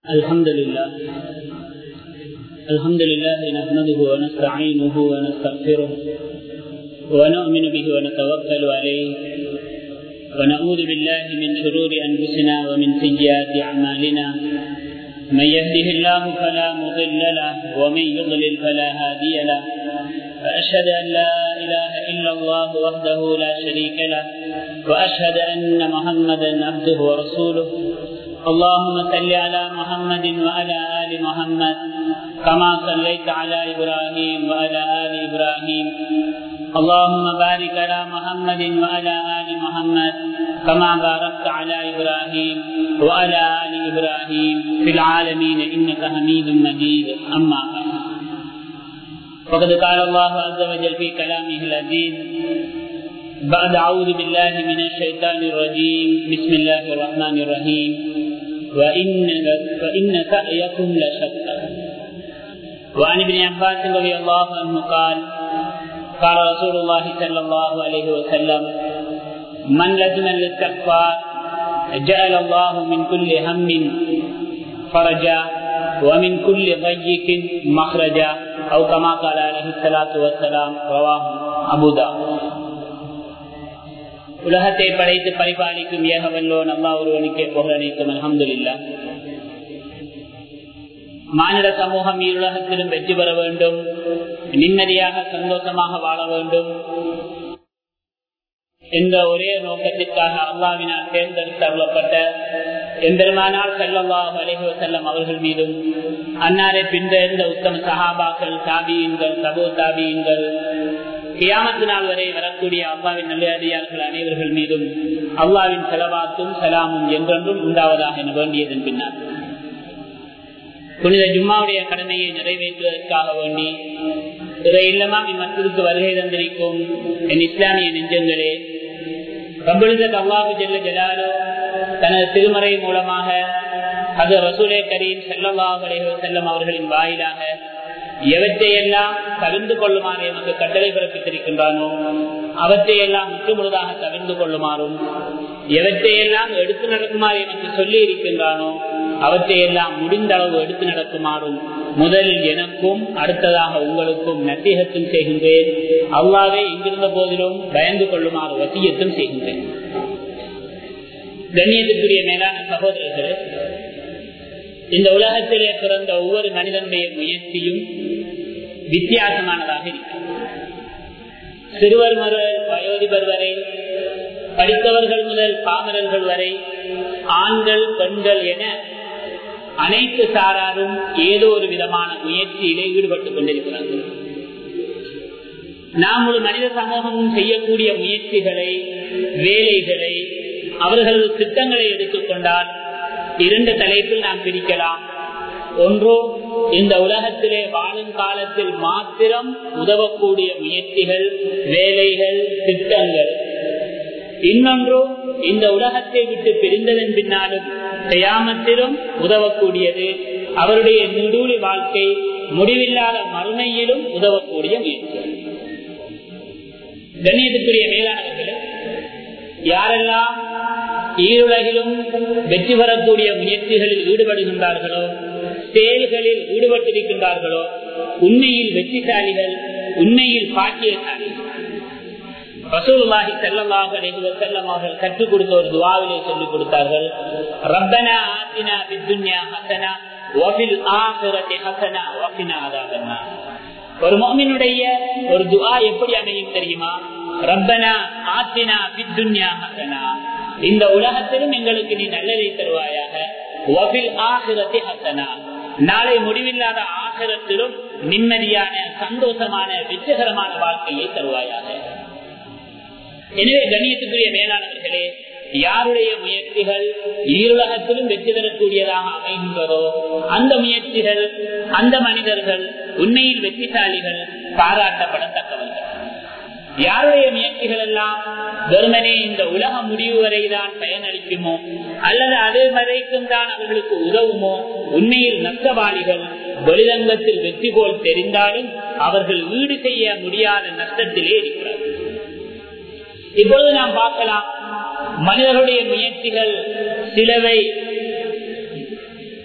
الحمد لله الحمد لله نحمده ونستعينه ونستغفره ونؤمن به ونتوكل عليه ونعوذ بالله من شرور أنفسنا ومن سيئات أعمالنا من يهده الله فلا مضل له ومن يضلل فلا هادي له وأشهد أن لا إله إلا الله وحده لا شريك له وأشهد أن محمدا عبده ورسوله اللهم صل على محمد وعلى آل محمد كما صليت على إبراهيم وعلى آل إبراهيم اللهم بارك على محمد وعلى آل محمد كما باركت على إبراهيم وعلى آل إبراهيم في العالمين إنك حميد مجيد أما بعد فقد قال الله عز وجل في كلامه العزيز بعد أعوذ بالله من الشيطان الرجيم بسم الله الرحمن الرحيم وإن, وإن سعيكم لشتى وعن ابن عباس رضي الله عنه قال قال رسول الله صلى الله عليه وسلم من لزم الاستغفار جعل الله من كل هم فرجا ومن كل ضيق مخرجا أو كما قال عليه الصلاة والسلام رواه أبو داود உலகத்தை படைத்து பரிபாலிக்கும் ஏகவல்லோ நல்லா ஒருவனுக்கே புகழனைக்கும் அலமதுல்லா மானிட சமூகம் உலகத்திலும் வெற்றி பெற வேண்டும் நிம்மதியாக சந்தோஷமாக வாழ வேண்டும் என்ற ஒரே நோக்கத்திற்காக அல்லாவினால் தேர்ந்தெடுத்தருளப்பட்ட எம்பெருமானால் செல்லல்லாஹ் அலைஹு செல்லம் அவர்கள் மீதும் அன்னாரை பின்தெழுந்த உத்தம சஹாபாக்கள் தாபியன்கள் தபோ தாபியன்கள் கியாமத்து நாள் வரை வரக்கூடிய அல்லாவின் நல்லடியார்கள் அனைவர்கள் மீதும் அல்லாவின் செலவாத்தும் சலாமும் என்றென்றும் உண்டாவதாக என வேண்டியதன் பின்னால் புனித ஜும்மாவுடைய கடமையை நிறைவேற்றுவதற்காக வேண்டி இதை இல்லமாம் இம்மத்திற்கு வருகை தந்திருக்கும் என் இஸ்லாமிய நெஞ்சங்களே ரபுலிசத் அல்லாஹு ஜெல்ல ஜலாலோ தனது திருமறை மூலமாக அது ரசூலே கரீம் செல்லல்லாஹ் செல்லம் அவர்களின் வாயிலாக எவற்றையெல்லாம் தவிர்ந்து கொள்ளுமாறு எமக்கு கட்டளை பிறப்பித்திருக்கின்றானோ அவற்றையெல்லாம் முற்றுமுழுதாக தவிர்ந்து கொள்ளுமாறும் எவற்றையெல்லாம் எடுத்து நடக்குமாறு எனக்கு சொல்லி இருக்கின்றானோ அவற்றையெல்லாம் முடிந்த அளவு எடுத்து நடக்குமாறும் முதலில் எனக்கும் அடுத்ததாக உங்களுக்கும் நத்திகத்தும் செய்கின்றேன் அவ்வாவே இங்கிருந்த போதிலும் பயந்து கொள்ளுமாறு வசியத்தும் செய்கின்றேன் கண்ணியத்துக்குரிய மேலான சகோதரர்களே இந்த உலகத்திலே பிறந்த ஒவ்வொரு மனிதனுடைய முயற்சியும் வித்தியாசமானதாக இருக்கிறது சிறுவர் முதல் வயோதிபர் வரை படித்தவர்கள் முதல் பாமரர்கள் வரை ஆண்கள் பெண்கள் என அனைத்து சாராரும் ஏதோ ஒரு விதமான முயற்சியிலே ஈடுபட்டுக் கொண்டிருக்கிறார்கள் நாம் ஒரு மனித சமூகமும் செய்யக்கூடிய முயற்சிகளை வேலைகளை அவர்களது திட்டங்களை எடுத்துக்கொண்டால் இரண்டு தலைப்பில் நாம் பிரிக்கலாம் ஒன்றோ இந்த உலகத்திலே வாழும் காலத்தில் மாத்திரம் உதவக்கூடிய முயற்சிகள் வேலைகள் திட்டங்கள் இன்னொன்றோ இந்த உலகத்தை விட்டு பிரிந்ததன் பின்னாலும் செய்யாமத்திலும் உதவக்கூடியது அவருடைய நெடூழி வாழ்க்கை முடிவில்லாத மறுமையிலும் உதவக்கூடிய முயற்சிகள் கண்ணியத்துக்குரிய மேலானவர்களே யாரெல்லாம் ஈருலகிலும் வெற்றி பெறக்கூடிய முயற்சிகளில் ஈடுபடுகின்றார்களோ செயல்களில் ஈடுபட்டிருக்கின்றார்களோ உண்மையில் வெற்றிசாலிகள் உண்மையில் பாக்கியசாலிகள் ரசூலுல்லாஹி ஸல்லல்லாஹு அலைஹி வஸல்லம் அவர்கள் கற்றுக் கொடுத்த ஒரு துஆவிலே சொல்லிக் கொடுத்தார்கள் ரப்பனா ஆத்தினா பித்துன்யா ஹஸனா வஃபில் ஆখিরাতি ஹஸனா வகினா அதாபன்னார் ஒரு முஃமினுடைய ஒரு துஆ எப்படி அமையும் தெரியுமா ரப்பனா ஆத்தினா பித்துன்யா ஹஸனா இந்த உலகத்திலும் எங்களுக்கு நீ நல்லதை தருவாயாக வஃபில் ஆখিরাতি ஹஸனா நாளை முடிவில்லாத ஆகிரத்திலும் நிம்மதியான சந்தோஷமான வெற்றிகரமான வாழ்க்கையை தருவாயாக எனவே கண்ணியத்துக்குரிய மேலானவர்களே யாருடைய முயற்சிகள் ஈருலகத்திலும் வெற்றி பெறக்கூடியதாக அமைகின்றதோ அந்த முயற்சிகள் அந்த மனிதர்கள் உண்மையில் வெற்றிசாலிகள் பாராட்டப்படத்தக்கவர்கள் யாருடைய முயற்சிகள் எல்லாம் வெறுமனே இந்த உலக முடிவு வரைதான் பயனளிக்குமோ அல்லது அது வரைக்கும் தான் அவர்களுக்கு உதவுமோ உண்மையில் நஷ்டவாளிகள் வெளிரங்கத்தில் வெற்றி போல் தெரிந்தாலும் அவர்கள் ஈடு செய்ய முடியாத நஷ்டத்திலே இருக்கிறார்கள் இப்பொழுது நாம் பார்க்கலாம் மனிதர்களுடைய முயற்சிகள் சிலவை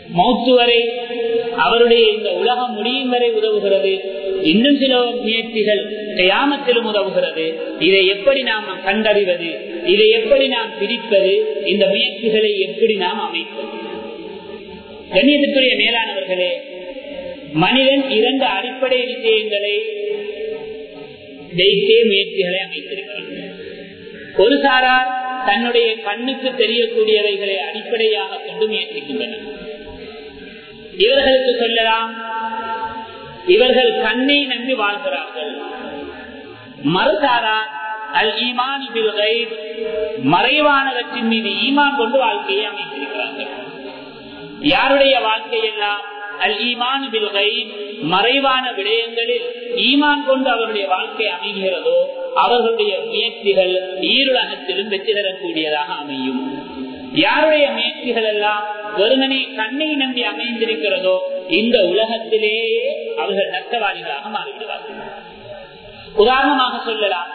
மௌத்து வரை அவருடைய இந்த உலகம் முடியும் வரை உதவுகிறது இன்னும் சில முயற்சிகள் கயாமத்திலும் உதவுகிறது இதை எப்படி நாம் கண்டறிவது இதை எப்படி நாம் பிரிப்பது இந்த முயற்சிகளை எப்படி நாம் அமைப்பது கண்ணியத்துக்குரிய மேலானவர்களே மனிதன் இரண்டு அடிப்படை விஷயங்களை வைத்தே முயற்சிகளை அமைத்திருக்கிறார் ஒரு சாரார் தன்னுடைய கண்ணுக்கு தெரியக்கூடியவைகளை அடிப்படையாக கொண்டு முயற்சிக்கின்றனர் இவர்களுக்கு சொல்லலாம் இவர்கள் கண்ணை நம்பி வாழ்கிறார்கள் மறுசாரார் அல் ஈமான் மறைவானவற்றின் மீது ஈமான் கொண்டு வாழ்க்கையை அமைத்திருக்கிறார்கள் யாருடைய வாழ்க்கையெல்லாம் அல் ஈமான் மறைவான விடயங்களில் ஈமான் கொண்டு அவருடைய வாழ்க்கை அமைகிறதோ அவர்களுடைய முயற்சிகள் ஈருலகத்திலும் வெற்றி தரக்கூடியதாக அமையும் யாருடைய முயற்சிகள் எல்லாம் ஒருமனை கண்ணை நம்பி அமைந்திருக்கிறதோ இந்த உலகத்திலேயே அவர்கள் நஷ்டவாதிகளாக மாறிவிடுவார்கள் உதாரணமாக சொல்லலாம்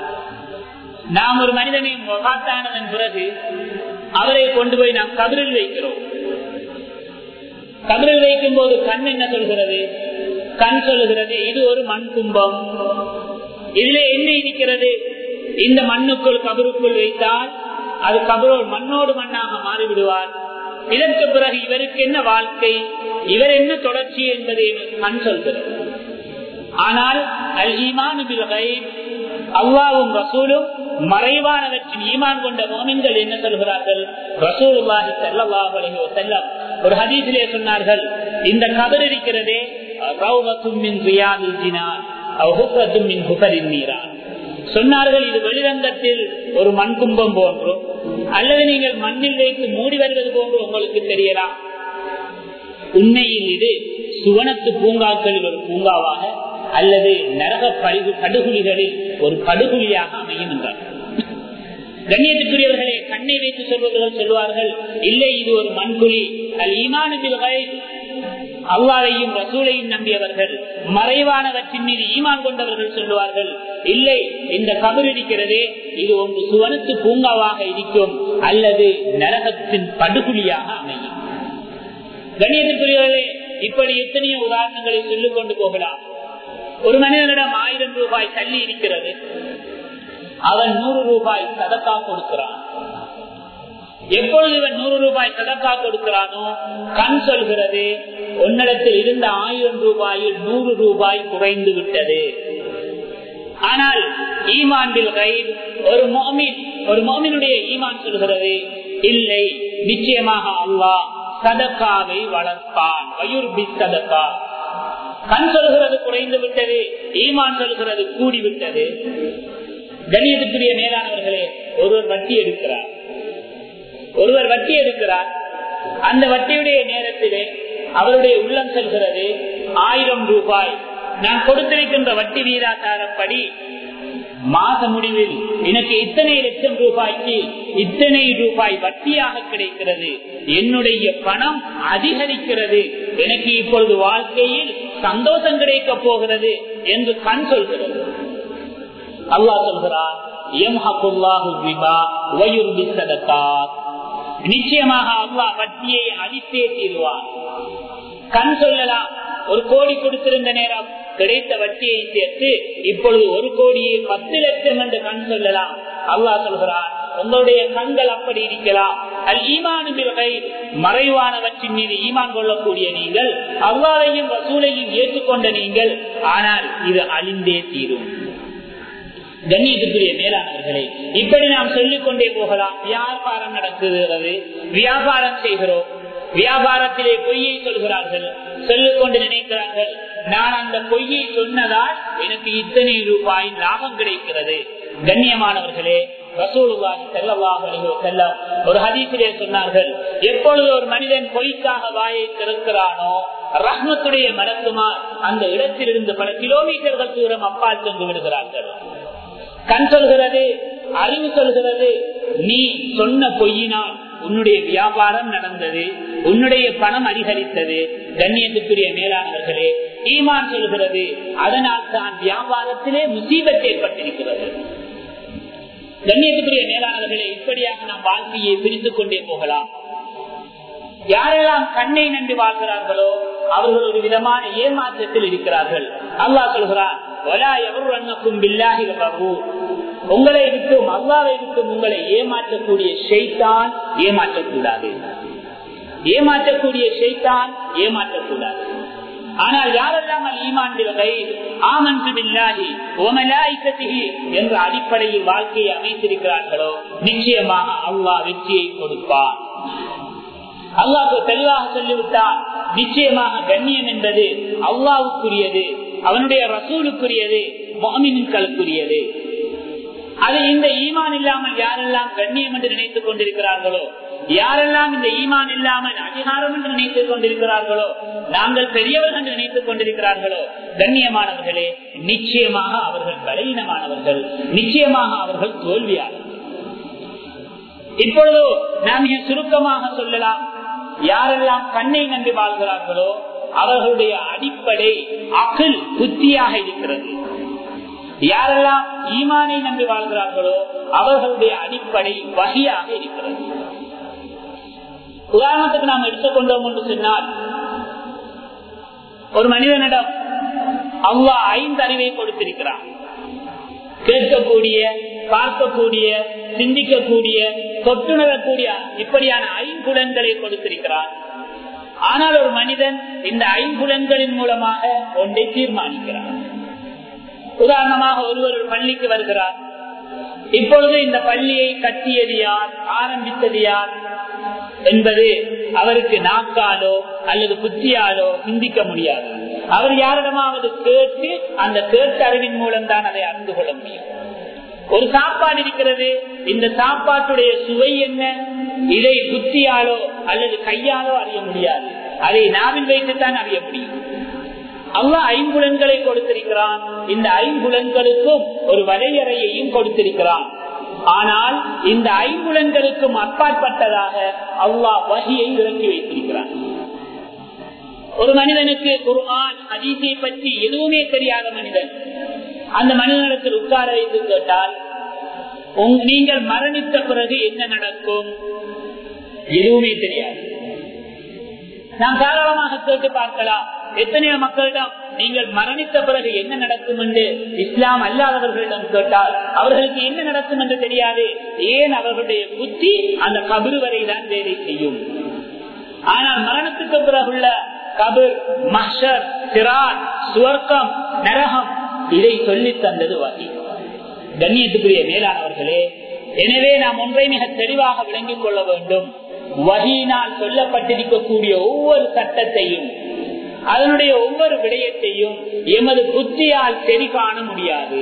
நாம் ஒரு மனிதனை முகாத்தானதன் பிறகு அவரை கொண்டு போய் நாம் கபிரில் வைக்கிறோம் கபிரில் வைக்கும் போது கண் என்ன சொல்கிறது கண் சொல்லுகிறது இது ஒரு மண் கும்பம் இதுல என்ன இருக்கிறது இந்த மண்ணுக்குள் கபருக்குள் வைத்தால் அது கபரோல் மண்ணோடு மண்ணாக மாறிவிடுவார் இதற்கு பிறகு இவருக்கு என்ன வாழ்க்கை இவர் என்ன தொடர்ச்சி என்பதை கண் சொல்கிறது ஆனால் அல் ஈமான் அல்லாவும் ரசூலும் மறைவானவற்றின் ஈமான் கொண்ட மோமின்கள் என்ன சொல்கிறார்கள் ரசூலுல்லாஹி ஸல்லல்லாஹு அலைஹி வஸல்லம் ஒரு ஹதீஸிலே சொன்னார்கள் இந்த கபர் இருக்கிறதே ரௌபத்தும் மின் ரியாதில் ஜினான் அவ் ஹுஃபத்தும் மின் ஹுஃபரின் நீரான் சொன்னார்கள் இது வெளிரங்கத்தில் ஒரு மண் கும்பம் போன்றும் அல்லது நீங்கள் மண்ணில் வைத்து மூடி வருவது போன்று உங்களுக்கு தெரியலாம் உண்மையில் இது சுவனத்து பூங்காக்களில் ஒரு பூங்காவாக அல்லது நரக படுகு படுகொலிகளில் ஒரு படுகொலியாக அமையும் என்றார் கண்ணியத்துக்குரியவர்களே கண்ணை வைத்து சொல்பவர்கள் சொல்வார்கள் இல்லை இது ஒரு மண்குழி அல் ஈமானுபில் அல்லாவையும் ரசூலையும் நம்பியவர்கள் மறைவானவற்றின் மீது ஈமான் கொண்டவர்கள் சொல்லுவார்கள் இல்லை இந்த கபர் இருக்கிறதே இது ஒன்று சுவனத்து பூங்காவாக இருக்கும் அல்லது நரகத்தின் படுகொலியாக அமையும் கண்ணியத்துக்குரியவர்களே இப்படி எத்தனையோ உதாரணங்களை சொல்லிக் கொண்டு போகலாம் ஒரு மனிதனிடம் ஆயிரம் ரூபாய் தள்ளி இருக்கிறது அவன் நூறு ரூபாய் சதக்கா கொடுக்கிறான் எப்பொழுது இவன் நூறு ரூபாய் சதக்கா கொடுக்கிறானோ கண் சொல்கிறது உன்னிடத்தில் இருந்த ஆயிரம் ரூபாயில் நூறு ரூபாய் குறைந்து விட்டது ஆனால் ஈமான்பில் கைல் ஒரு மோமின் ஒரு மோமினுடைய ஈமான் சொல்கிறது இல்லை நிச்சயமாக அல்லாஹ் சதக்காவை வளர்ப்பான் வயுர்பி சதக்கா கண் சொல்கிறது குறைந்து விட்டது ஈமான் சொல்கிறது கூடிவிட்டது கணியத்துக்குரிய மேலானவர்களே ஒருவர் வட்டி எடுக்கிறார் ஒருவர் வட்டி எடுக்கிறார் அந்த வட்டியுடைய நேரத்திலே அவருடைய உள்ளம் செல்கிறது ஆயிரம் ரூபாய் நான் கொடுத்திருக்கின்ற வட்டி வீராசாரப்படி மாத முடிவில் எனக்கு இத்தனை லட்சம் ரூபாய்க்கு இத்தனை ரூபாய் வட்டியாக கிடைக்கிறது என்னுடைய பணம் அதிகரிக்கிறது எனக்கு இப்பொழுது வாழ்க்கையில் சந்தோஷம் கிடைக்க போகிறது என்று கண் சொல்கிறது அல்லாஹ் சொல்கிறார் நிச்சயமாக அல்லாஹ் வட்டியை அழித்தே தீர்வார் கண் சொல்லலாம் ஒரு கோடி கொடுத்திருந்த நேரம் கிடைத்த வட்டியை சேர்த்து இப்பொழுது ஒரு கோடியை பத்து லட்சம் என்று கண் சொல்லலாம் அல்லாஹ் சொல்கிறார் உங்களுடைய கண்கள் அப்படி இருக்கலாம் அல் ஈமானுமில்கை மறைவானவற்றின் மீது ஈமான் கொள்ளக்கூடிய நீங்கள் அவ்வாறையும் வசூலையும் ஏற்றுக்கொண்ட நீங்கள் ஆனால் இது அழிந்தே தீரும் கண்ணியத்துக்குரிய மேலானவர்களே இப்படி நாம் சொல்லிக் கொண்டே போகலாம் வியாபாரம் நடக்குகிறது வியாபாரம் செய்கிறோம் வியாபாரத்திலே பொய்யை சொல்கிறார்கள் சொல்லிக் கொண்டு நினைக்கிறார்கள் நான் அந்த பொய்யை சொன்னதால் எனக்கு இத்தனை ரூபாய் லாபம் கிடைக்கிறது கண்ணியமானவர்களே ரசூலுல்லாஹி ஸல்லல்லாஹு அலைஹி வஸல்லம் ஒரு ஹதீஸிலே சொன்னார்கள் எப்பொழுது ஒரு மனிதன் பொய்க்காக வாயை திறக்கிறானோ ரஹ்மத்துடைய மலக்குமார் அந்த இடத்திலிருந்து பல கிலோமீட்டர்கள் தூரம் அப்பால் சென்று விடுகிறார்கள் கண் சொல்கிறது அறிவு சொல்கிறது நீ சொன்ன பொய்யினால் உன்னுடைய வியாபாரம் நடந்தது உன்னுடைய பணம் அதிகரித்தது கண்ணியத்துக்குரிய மேலானவர்களே ஈமான் சொல்கிறது அதனால் தான் வியாபாரத்திலே முசீபத் ஏற்பட்டிருக்கிறது கண்ணியத்துக்குரிய மேலானவர்களே இப்படியாக நாம் வாழ்க்கையை பிரித்துக் கொண்டே போகலாம் யாரெல்லாம் கண்ணை நம்பி வாழ்கிறார்களோ அவர்கள் ஒரு விதமான ஏமாற்றத்தில் இருக்கிறார்கள் அல்லாஹ் சொல்கிறார் உங்களை விட்டும் அல்லாவை விட்டும் உங்களை ஏமாற்றக்கூடிய ஷெய்தான் ஏமாற்றக்கூடாது ஏமாற்றக்கூடிய ஷெய்தான் ஏமாற்றக்கூடாது ஆனால் யாரெல்லாம் ஈமான் ஆமன் என்ற அடிப்படையில் வாழ்க்கையை அமைத்திருக்கிறார்களோ நிச்சயமாக அல்லாஹ் வெற்றியை கொடுப்பார் அல்லாஹு தெளிவாக சொல்லிவிட்டார் நிச்சயமாக கண்ணியம் என்பது அல்லாவுக்குரியது அவனுடைய ரசூலுக்குரியது மாமின்களுக்குரியது அது இந்த ஈமான் இல்லாமல் யாரெல்லாம் கண்ணியம் என்று நினைத்துக் கொண்டிருக்கிறார்களோ யாரெல்லாம் இந்த ஈமான் இல்லாமல் அதிகாரம் என்று நினைத்துக் கொண்டிருக்கிறார்களோ நாங்கள் பெரியவர்கள் என்று நினைத்துக் கொண்டிருக்கிறார்களோ கண்ணியமானவர்களே நிச்சயமாக அவர்கள் பலவீனமானவர்கள் நிச்சயமாக அவர்கள் தோல்வியாளர்கள் இப்பொழுது நாம் மிக சுருக்கமாக சொல்லலாம் யாரெல்லாம் கண்ணை நம்பி வாழ்கிறார்களோ அவர்களுடைய அடிப்படை அகில் புத்தியாக இருக்கிறது யாரெல்லாம் ஈமானை நம்பி வாழ்கிறார்களோ அவர்களுடைய அடிப்படை வகையாக இருக்கிறது உதாரணத்துக்கு நாம் எடுத்துக்கொண்டோம் என்று சொன்னால் ஒரு மனிதனிடம் அவ்வா ஐந்து அறிவை கொடுத்திருக்கிறார் கேட்கக்கூடிய பார்க்கக்கூடிய சிந்திக்கக்கூடிய தொட்டுணரக்கூடிய இப்படியான ஐம்புலன்களை கொடுத்திருக்கிறார் ஆனால் ஒரு மனிதன் இந்த ஐம்புலன்களின் மூலமாக ஒன்றை தீர்மானிக்கிறார் உதாரணமாக ஒருவர் ஒரு பள்ளிக்கு வருகிறார் இப்பொழுது இந்த பள்ளியை கட்டியது யார் ஆரம்பித்தது யார் என்பது அவருக்கு நாக்காலோ அல்லது புத்தியாலோ சிந்திக்க முடியாது அவர் யாரிடமாவது கேட்டு அந்த கேட்டு அறிவின் மூலம் தான் அதை அறிந்து கொள்ள முடியும் ஒரு சாப்பாடு இருக்கிறது இந்த சாப்பாட்டுடைய சுவை என்ன இதை புத்தியாலோ அல்லது கையாலோ அறிய முடியாது அதை நாவில் வைத்துத்தான் அறிய முடியும் அல்ல ஐம்புலன்களை கொடுத்திருக்கிறான் இந்த ஐம்புலன்களுக்கும் ஒரு வரையறையையும் கொடுத்திருக்கிறான் ஆனால் இந்த ஐம்புலன்களுக்கும் அப்பாற்பட்டதாக அல்லாஹ் வகையை இறக்கி வைத்திருக்கிறான் ஒரு மனிதனுக்கு குர்ஆன் ஹதீஸை பற்றி எதுவுமே தெரியாத மனிதன் அந்த மனிதனிடத்தில் உட்கார வைத்து கேட்டால் நீங்கள் மரணித்த பிறகு என்ன நடக்கும் எதுவுமே தெரியாது நாம் தாராளமாக கேட்டு பார்க்கலாம் எத்தனையோ மக்களிடம் நீங்கள் மரணித்த பிறகு என்ன நடக்கும் என்று இஸ்லாம் அல்லாதவர்களிடம் கேட்டால் அவர்களுக்கு என்ன நடக்கும் என்று தெரியாது ஏன் அவர்களுடைய புத்தி அந்த கபரு வரைதான் வேலை செய்யும் ஆனால் மரணத்துக்கு பிறகுள்ள கபர் மஷர் சிரான் சுவர்க்கம் நரகம் இதை சொல்லி தந்தது வகை கண்ணியத்துக்குரிய மேலானவர்களே எனவே நாம் ஒன்றை மிக தெளிவாக விளங்கிக் கொள்ள வேண்டும் வகையினால் சொல்லப்பட்டிருக்கக்கூடிய ஒவ்வொரு சட்டத்தையும் அதனுடைய ஒவ்வொரு விடயத்தையும் எமது புத்தியால் சரி காண முடியாது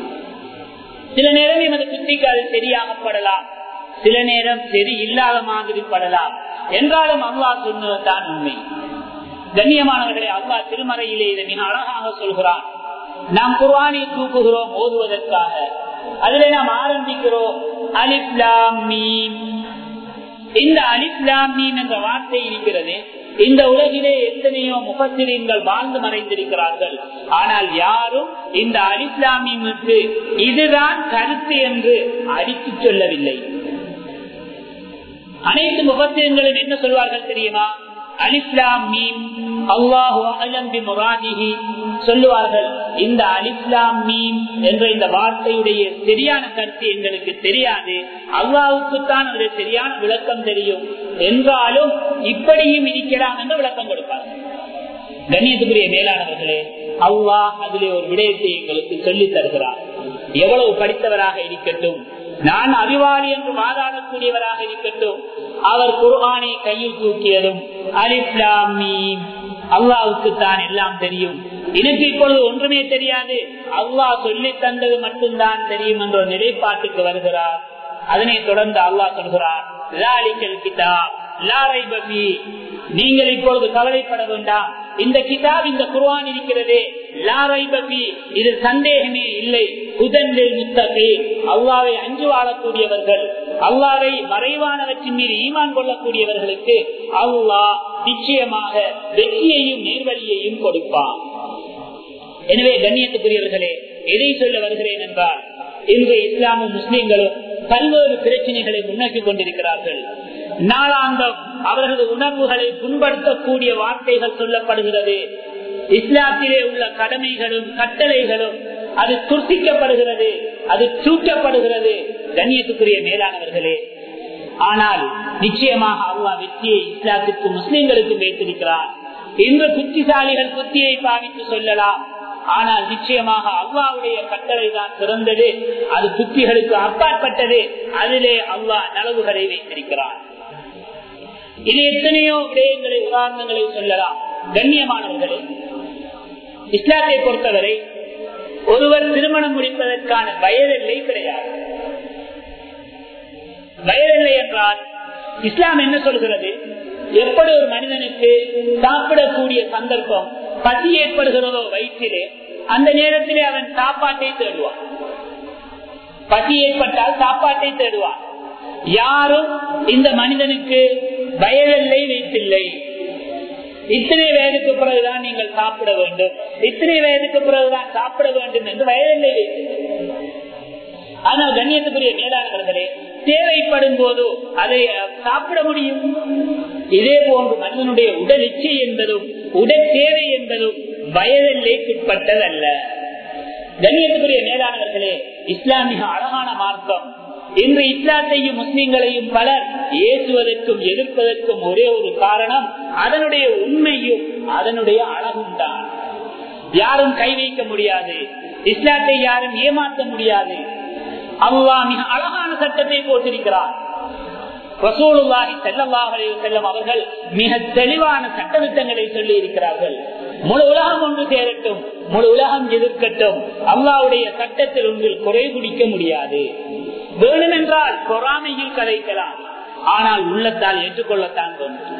சில நேரம் எமது புத்திக்கு அது சரியாகப்படலாம் சில நேரம் சரி இல்லாத மாதிரி படலாம் என்றாலும் அல்லா சொன்னதுதான் உண்மை கண்ணியமானவர்களை அல்லா திருமறையிலே இதை மிக அழகாக சொல்கிறான் நாம் குர்வானை தூக்குகிறோம் ஓதுவதற்காக அதிலே நாம் ஆரம்பிக்கிறோம் அலிப்லாம் மீன் இந்த அலிப்லாம் மீன் என்ற வார்த்தை இருக்கிறது இந்த உலகிலே எத்தனையோ முகத்திரீன்கள் வாழ்ந்து மறைந்திருக்கிறார்கள் ஆனால் யாரும் இந்த அலிஸ்லாமியமுக்கு இதுதான் கருத்து என்று அடித்து சொல்லவில்லை அனைத்து முகத்திரங்களும் என்ன சொல்வார்கள் தெரியுமா அலிஸ்லாம் மீம் அல்லாஹு அலம்பி முராதிஹி சொல்லுவார்கள் இந்த அலிஸ்லாம் மீம் என்ற இந்த வார்த்தையுடைய சரியான கருத்து எங்களுக்கு தெரியாது அல்லாவுக்குத்தான் அதனுடைய சரியான விளக்கம் தெரியும் என்றாலும் இப்படியும் இருக்கலாம் என்று விளக்கம் கொடுப்பார்கள் கண்ணியத்துக்குரிய மேலானவர்களே அல்லாஹ் அதிலே ஒரு விடயத்தை எங்களுக்கு சொல்லித் தருகிறார் எவ்வளவு படித்தவராக இருக்கட்டும் நான் அறிவாளி என்று வாதாடக்கூடியவராக இருக்கட்டும் அவர் குர்ஆனை கையில் தூக்கியதும் அலிப்லாமீம் அல்லாவுக்கு தான் எல்லாம் தெரியும் எனக்கு இப்பொழுது ஒன்றுமே தெரியாது அல்லாஹ் சொல்லி தந்தது மட்டும்தான் தெரியும் என்ற ஒரு நிலைப்பாட்டுக்கு வருகிறார் அதனை தொடர்ந்து அல்லாஹ் சொல்கிறார் நீங்கள் இப்பொழுது கவலைப்பட வேண்டாம் இந்த கிதாப் இந்த குர்வான் இருக்கிறதே லாரைபி இது சந்தேகமே இல்லை புதன்கள் முத்தகை அல்லாவை அஞ்சு வாழக்கூடியவர்கள் அல்லாவை மறைவானவற்றின் மீது ஈமான் கொள்ளக்கூடியவர்களுக்கு அல்லாஹ் நிச்சயமாக வெற்றியையும் நேர்வழியையும் கொடுப்பான் எனவே கண்ணியத்துக்குரியவர்களே எதை சொல்ல வருகிறேன் என்றால் இன்றைய இஸ்லாமும் முஸ்லிம்களும் பல்வேறு பிரச்சனைகளை முன்னோக்கி கொண்டிருக்கிறார்கள் நாளாந்தம் அவர்களது உணர்வுகளை புண்படுத்தக்கூடிய வார்த்தைகள் சொல்லப்படுகிறது இஸ்லாத்திலே உள்ள கடமைகளும் கட்டளைகளும் அது துர்த்திக்கப்படுகிறது அது சூட்டப்படுகிறது கண்ணியத்துக்குரிய மேலானவர்களே ஆனால் நிச்சயமாக அல்லாஹ் வெற்றியை இஸ்லாத்திற்கு முஸ்லிம்களுக்கு வைத்திருக்கிறார் இன்று புத்திசாலிகள் புத்தியை பாவித்து சொல்லலாம் ஆனால் நிச்சயமாக அல்லாவுடைய கட்டளை தான் சிறந்தது அது புத்திகளுக்கு அப்பாற்பட்டது அதிலே அல்லாஹ் நலவுகளை வைத்திருக்கிறார் இது எத்தனையோ விடயங்களை உதாரணங்களை சொல்லலாம் கண்ணியமானவர்களே இஸ்லாத்தை பொறுத்தவரை ஒருவர் திருமணம் முடிப்பதற்கான வயதெல்லை கிடையாது வயதெல்லை என்றால் இஸ்லாம் என்ன சொல்கிறது எப்படி ஒரு மனிதனுக்கு சாப்பிடக்கூடிய சந்தர்ப்பம் பசி ஏற்படுகிறதோ வயிற்றிலே அந்த நேரத்திலே அவன் சாப்பாட்டை தேடுவான் பசி ஏற்பட்டால் சாப்பாட்டை தேடுவான் யாரும் இந்த மனிதனுக்கு வயதெல்லை வைத்தில்லை இத்தனை வயதுக்கு பிறகுதான் நீங்கள் சாப்பிட வேண்டும் இத்தனை வயதுக்கு பிறகுதான் சாப்பிட வேண்டும் என்று வயதில்லை ஆனால் கண்ணியத்துக்குரிய மேலாளர்களே தேவைப்படும் போது அதை சாப்பிட முடியும் இதே போன்று மனிதனுடைய உடல் இச்சை என்பதும் உடல் தேவை என்பதும் வயதில்லைக்குட்பட்டதல்ல கண்ணியத்துக்குரிய மேலானவர்களே இஸ்லாமிக அழகான மார்க்கம் இன்று இஸ்லாத்தையும் முஸ்லிம்களையும் பலர் ஏசுவதற்கும் எதிர்ப்பதற்கும் ஒரே ஒரு காரணம் அதனுடைய உண்மையும் அதனுடைய அழகும் தான் யாரும் கை வைக்க முடியாது இஸ்லாத்தை யாரும் ஏமாற்ற முடியாது அவ்வா மிக அழகான சட்டத்தை போட்டிருக்கிறார் ரசூலுல்லாஹி ஸல்லல்லாஹு அலைஹி வஸல்லம் அவர்கள் மிக தெளிவான சட்டத்திட்டங்களை சொல்லி இருக்கிறார்கள் முழு உலகம் ஒன்று சேரட்டும் முழு உலகம் எதிர்க்கட்டும் அல்லாவுடைய சட்டத்தில் உங்கள் குறை குடிக்க முடியாது வேணுமென்றால் பொறாமையில் கதைக்கலாம் ஆனால் உள்ளத்தால் ஏற்றுக்கொள்ளத்தான் தோன்றும்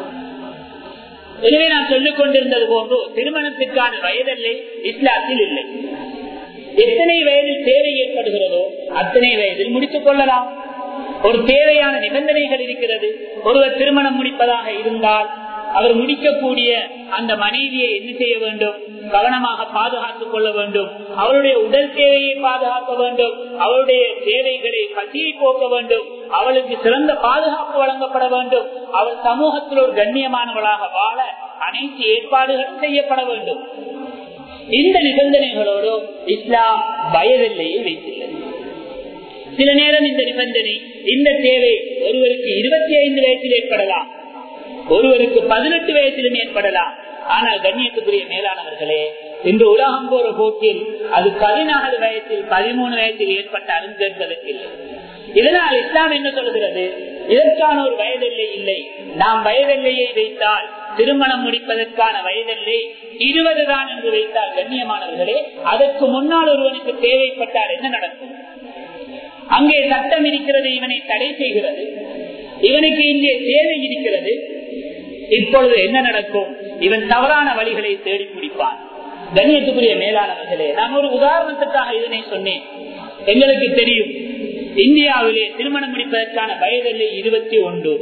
எனவே நான் சொல்லிக் கொண்டிருந்தது போன்று திருமணத்திற்கான வயதில்லை இஸ்லாத்தில் இல்லை எத்தனை வயதில் தேவை ஏற்படுகிறதோ அத்தனை வயதில் முடித்துக் கொள்ளலாம் ஒரு தேவையான நிபந்தனைகள் இருக்கிறது ஒருவர் திருமணம் முடிப்பதாக இருந்தால் அவர் முடிக்கக்கூடிய அந்த மனைவியை என்ன செய்ய வேண்டும் கவனமாக பாதுகாத்துக் கொள்ள வேண்டும் அவருடைய உடல் தேவையை பாதுகாக்க வேண்டும் அவருடைய தேவைகளை பசியை போக்க வேண்டும் அவளுக்கு சிறந்த பாதுகாப்பு வழங்கப்பட வேண்டும் அவள் சமூகத்தில் ஒரு கண்ணியமானவளாக வாழ அனைத்து ஏற்பாடுகளும் செய்யப்பட வேண்டும் இந்த நிபந்தனைகளோடு இஸ்லாம் வயதில்லையே வைத்துள்ளது சில நேரம் இந்த நிபந்தனை இந்த தேவை ஒருவருக்கு இருபத்தி ஐந்து வயசில் ஏற்படலாம் ஒருவருக்கு பதினெட்டு வயசிலும் ஏற்படலாம் ஆனால் கண்ணியத்துக்குரிய மேலானவர்களே இன்று உலகம் போற போக்கில் அது பதினாலு வயசில் பதிமூணு வயசில் ஏற்பட்டாலும் கேட்பதற்கில்லை இதனால் இஸ்லாம் என்ன சொல்கிறது இதற்கான ஒரு வயதெல்லை இல்லை நாம் வயதெல்லையை வைத்தால் திருமணம் முடிப்பதற்கான வயதெல்லை இருபது தான் என்று வைத்தால் கண்ணியமானவர்களே அதற்கு முன்னால் ஒருவனுக்கு தேவைப்பட்டால் என்ன நடக்கும் அங்கே சட்டம் இருக்கிறது இவனை தடை செய்கிறது இவனுக்கு இங்கே தேவை இருக்கிறது இப்பொழுது என்ன நடக்கும் இவன் தவறான வழிகளை தேடி பிடிப்பான் கண்ணியத்துக்குரிய மேலானவர்களே நான் ஒரு உதாரணத்துக்காக இதனை சொன்னேன் எங்களுக்கு தெரியும் இந்தியாவிலே திருமணம் முடிப்பதற்கான வயதில்லை இருபத்தி ஒன்று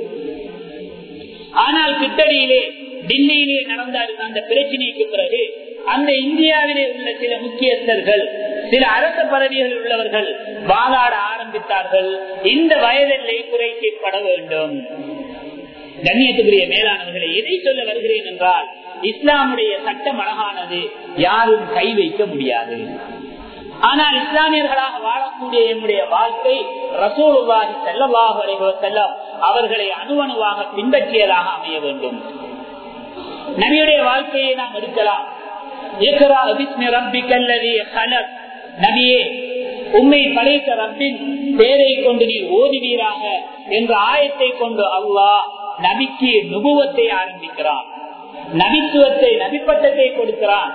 ஆனால் கிட்டடியிலே டில்லியிலே நடந்த அந்த பிரச்சனைக்கு பிறகு அந்த இந்தியாவிலே உள்ள சில முக்கியஸ்தர்கள் சில அரச பதவிகள் உள்ளவர்கள் வாதாட ஆரம்பித்தார்கள் இந்த வயதில்லை குறைக்கப்பட வேண்டும் கண்ணியத்துக்குரிய மேலானவர்களை எதை சொல்ல வருகிறேன் என்றால் இஸ்லாமுடைய சட்டம் அழகானது யாரும் கை வைக்க முடியாது ஆனால் இஸ்லாமியர்களாக வாழக்கூடிய என்னுடைய வாழ்க்கை ரசூலுல்லாஹி செல்லவாக செல்லம் அவர்களை அணுவணுவாக பின்பற்றியதாக அமைய வேண்டும் நபியுடைய வாழ்க்கையை நாம் எடுக்கலாம் நபியே உண்மை படைத்த ரப்பின் பேரை கொண்டு நீ ஓதுவீராக என்ற ஆயத்தை கொண்டு அல்லாஹ் நபிக்கு நுபுவத்தை ஆரம்பிக்கிறான் நபித்துவத்தை நபிப்பட்டத்தை கொடுக்கிறான்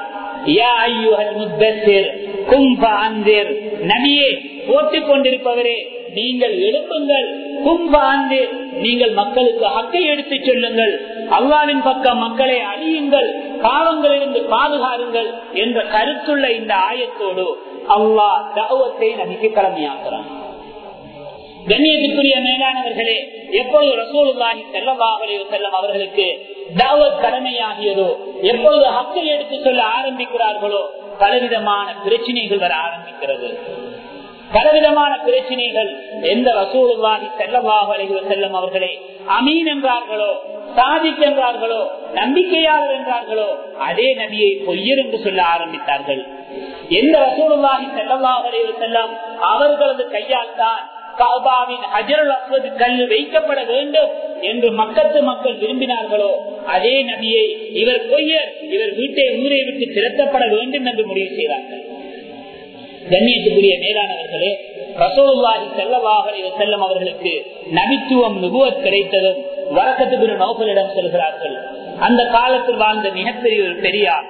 நபியே போட்டுக் கொண்டிருப்பவரே நீங்கள் எழுப்புங்கள் கும்பாந்து நீங்கள் மக்களுக்கு ஹக்கை எடுத்துச் சொல்லுங்கள் அல்லாவின் பக்கம் மக்களை அழியுங்கள் பாவங்களிலிருந்து பாதுகாருங்கள் என்ற கருத்துள்ள இந்த ஆயத்தோடு அல்லாஹ் தகவத்தை நபிக்கு கடமையாக்குறான் கண்ணியத்துக்குரிய மேலானவர்களே எப்பொழுது ரசூலுல்லாஹி செல்லவாகலே செல்லம் அவர்களுக்கு தாவத் கடமையாகியதோ எப்பொழுது ஹக்கை எடுத்து சொல்ல ஆரம்பிக்கிறார்களோ பலவிதமான பிரச்சனைகள் வர ஆரம்பிக்கிறது பலவிதமான பிரச்சனைகள் எந்த ரசூலுல்லாஹி செல்லவாக அலைவர் செல்லும் அவர்களே அமீன் என்றார்களோ சாதிக் என்றார்களோ நம்பிக்கையாளர் என்றார்களோ அதே நபியை பொய்யர் என்று சொல்ல ஆரம்பித்தார்கள் எந்த ரசூலுல்லாஹி செல்லவாக அலைவர் செல்லம் அவர்களது கையால் தான் கபாவின் அஜரல் அஸ்வது கல் வைக்கப்பட வேண்டும் என்று மக்கத்து மக்கள் விரும்பினார்களோ அதே நபியை இவர் பொய்யர் இவர் வீட்டை ஊரை விட்டு திரட்டப்பட வேண்டும் என்று முடிவு செய்தார்கள் கண்ணியத்துக்குரிய மேலானவர்களே ரசோல்லாஹி செல்லவாக செல்லும் அவர்களுக்கு நபித்துவம் நுகுவத் கிடைத்ததும் வழக்கத்து பிற நோக்கலிடம் செல்கிறார்கள் அந்த காலத்தில் வாழ்ந்த மிகப்பெரிய ஒரு பெரியார்